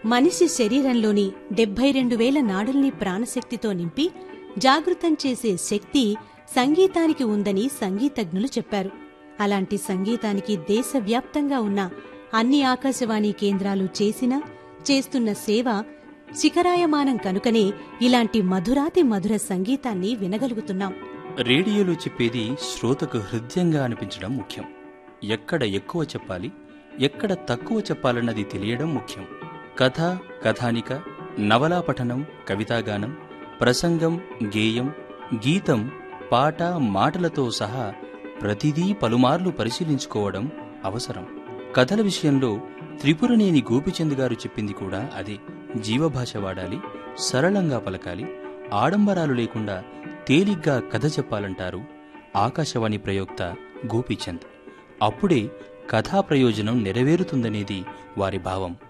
మనిషి శరీరంలోని డెబ్బై రెండు వేల నాడుల్ని ప్రాణశక్తితో నింపి జాగృతం చేసే శక్తి సంగీతానికి ఉందని సంగీతజ్ఞులు చెప్పారు అలాంటి సంగీతానికి దేశవ్యాప్తంగా ఉన్న అన్ని ఆకాశవాణి కేంద్రాలు చేసిన చేస్తున్న సేవ శిఖరాయమానం కనుకనే ఇలాంటి మధురాతి మధుర సంగీతాన్ని వినగలుగుతున్నాం రేడియోలో చెప్పేది శ్రోతకు హృదయంగా అనిపించడం ముఖ్యం ఎక్కడ ఎక్కువ చెప్పాలి ఎక్కడ తక్కువ చెప్పాలన్నది తెలియడం ముఖ్యం కథ కథానిక నవలా పఠనం కవితాగానం ప్రసంగం గేయం గీతం పాట మాటలతో సహా ప్రతిదీ పలుమార్లు పరిశీలించుకోవడం అవసరం కథల విషయంలో త్రిపురనేని గోపిచంద్ గారు చెప్పింది కూడా అదే జీవభాష వాడాలి సరళంగా పలకాలి ఆడంబరాలు లేకుండా తేలిగ్గా కథ చెప్పాలంటారు ఆకాశవాణి ప్రయోక్త గోపీచంద్ అప్పుడే కథా ప్రయోజనం నెరవేరుతుందనేది వారి భావం